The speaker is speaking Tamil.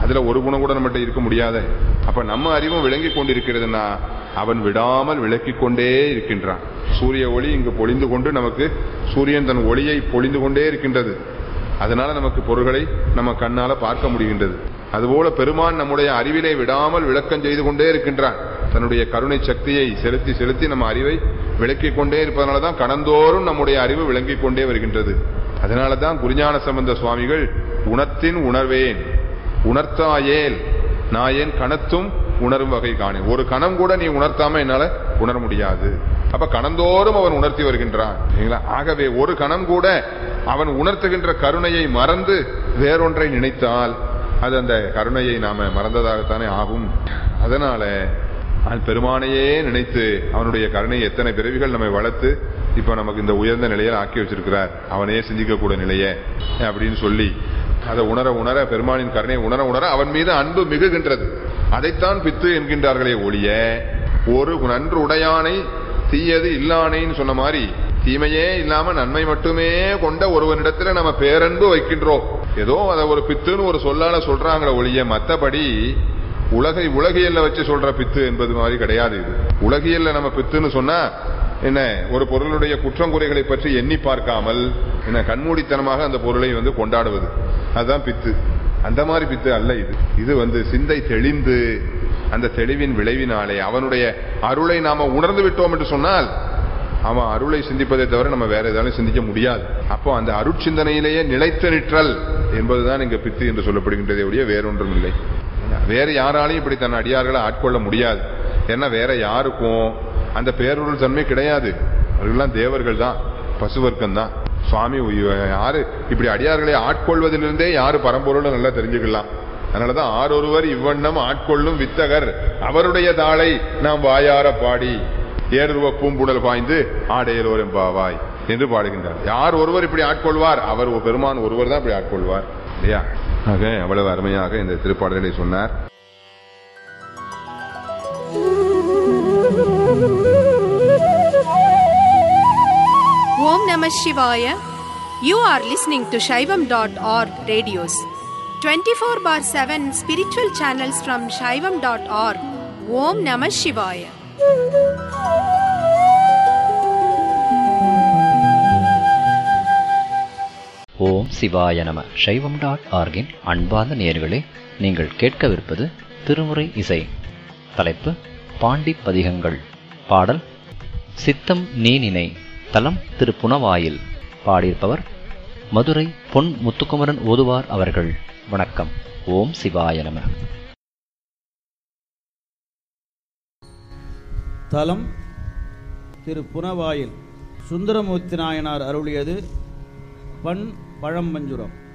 அதுல ஒரு குணம் கூட நம்மகிட்ட இருக்க முடியாத அப்ப நம்ம அறிவும் விளங்கி கொண்டிருக்கிறதுனா அவன் விடாமல் விளக்கிக் கொண்டே இருக்கின்றான் சூரிய ஒளி இங்கு பொழிந்து கொண்டு நமக்கு சூரியன் தன் ஒளியை பொழிந்து கொண்டே இருக்கின்றது அதனால நமக்கு பொருள்களை நம்ம கண்ணால பார்க்க முடிகின்றது அதுபோல பெருமான் நம்முடைய அறிவிலை விடாமல் விளக்கம் செய்து கொண்டே இருக்கின்றான் தன்னுடைய கருணை சக்தியை செலுத்தி செலுத்தி நம்ம அறிவை விளக்கிக் கொண்டே இருப்பதனால தான் கடந்தோறும் நம்முடைய அறிவு விளங்கிக் கொண்டே வருகின்றது அதனால தான் குருஞான சம்பந்த சுவாமிகள் உணர்த்தின் உணர்வேன் உணர்த்தாயேல் நாயேன் கணத்தும் உணரும் வகை காணேன் ஒரு கணம் கூட நீ உணர்த்தாம என்னால உணர முடியாது அப்ப கணந்தோறும் அவன் உணர்த்தி வருகின்றான் சரிங்களா? ஆகவே ஒரு கணம் கூட அவன் உணர்த்துகின்ற கருணையை மறந்து வேறொன்றை நினைத்தால் அது அந்த கருணையை நாம மறந்ததாகத்தானே ஆகும் அதனால அவன் பெருமானையே நினைத்து அவனுடைய கருணை எத்தனை பிறவிகள் நம்மை வளர்த்து இப்ப நமக்கு இந்த உயர்ந்த நிலையில் ஆக்கி வச்சிருக்கிறார் அவனையே சிந்திக்கக்கூடிய நிலையை அப்படின்னு சொல்லி அதை உணர உணர பெருமானின் கருணை உணர உணர அவன் மீது அன்பு மிகுகின்றது அதைத்தான் பித்து என்கின்றார்களே ஒழிய ஒரு நன்று உடையானை தீயது இல்லானைன்னு சொன்ன மாதிரி தீமையே இல்லாம நன்மை மட்டுமே கொண்ட ஒருவனிடத்துல நம்ம பேரன்பு வைக்கின்றோம் ஏதோ அதை ஒரு பித்துன்னு ஒரு சொல்லால சொல்றாங்களே ஒழிய மத்தபடி உலகை உலகியல்ல வச்சு சொல்ற பித்து என்பது மாதிரி கிடையாது இது உலகியல்ல நம்ம பித்துன்னு சொன்னா என்ன ஒரு பொருளுடைய குற்றம் குறைகளை பற்றி எண்ணி பார்க்காமல் என்ன கண்மூடித்தனமாக அந்த பொருளை வந்து கொண்டாடுவது அதுதான் பித்து அந்த மாதிரி பித்து அல்ல இது இது வந்து சிந்தை தெளிந்து அந்த தெளிவின் விளைவினாலே அவனுடைய அருளை நாம உணர்ந்து விட்டோம் என்று சொன்னால் அவன் அருளை சிந்திப்பதை தவிர நம்ம வேற எதாலும் சிந்திக்க முடியாது அப்போ அந்த அருட்சிந்தனையிலேயே நிலைத்து நிற்றல் என்பதுதான் இங்க பித்து என்று சொல்லப்படுகின்றதே ஒழிய வேறொன்றும் இல்லை வேற யாராலையும் இப்படி தன் அடியார்களை ஆட்கொள்ள முடியாது ஏன்னா வேற யாருக்கும் அந்த பேரொருள் தன்மை கிடையாது அவர்கள்லாம் தேவர்கள் தான் பசுவர்க்கம் தான் சுவாமி உய்- யாரு இப்படி அடியார்களை ஆட்கொள்வதிலிருந்தே யாரு பரம்பொருள் நல்லா தெரிஞ்சுக்கலாம் அதனாலதான் ஆரொருவர் இவ்வண்ணம் ஆட்கொள்ளும் வித்தகர் அவருடைய தாளை நாம் வாயார பாடி ஏறுருவ பூம்புடல் பாய்ந்து ஆடையலோர் எம்பாவாய் என்று பாடுகின்றார் யார் ஒருவர் இப்படி ஆட்கொள்வார் அவர் ஒரு பெருமான் ஒருவர் தான் இப்படி ஆட்கொள்வார் இல்லையா ஆக அவ்வளவு அருமையாக இந்த திருப்பாடல்களை சொன்னார் Om Namah Shivaya. You are listening to Shaivam.org radios. 24 bar 7 spiritual channels from Shaivam.org. Om Namah Shivaya. ஓம் சிவாய நம சைவம் டாட் ஆர்கின் அன்பார்ந்த நேயர்களே நீங்கள் கேட்கவிருப்பது திருமுறை இசை தலைப்பு பாண்டி பதிகங்கள் பாடல் சித்தம் நீ நினை தலம் திரு புனவாயில் பாடியிருப்பவர் மதுரை பொன் முத்துக்குமரன் ஓதுவார் அவர்கள் வணக்கம் ஓம் சிவாய நம தலம் திரு புனவாயில் சுந்தரமூர்த்தி நாயனார் அருளியது பண் பழம்பஞ்சுரம்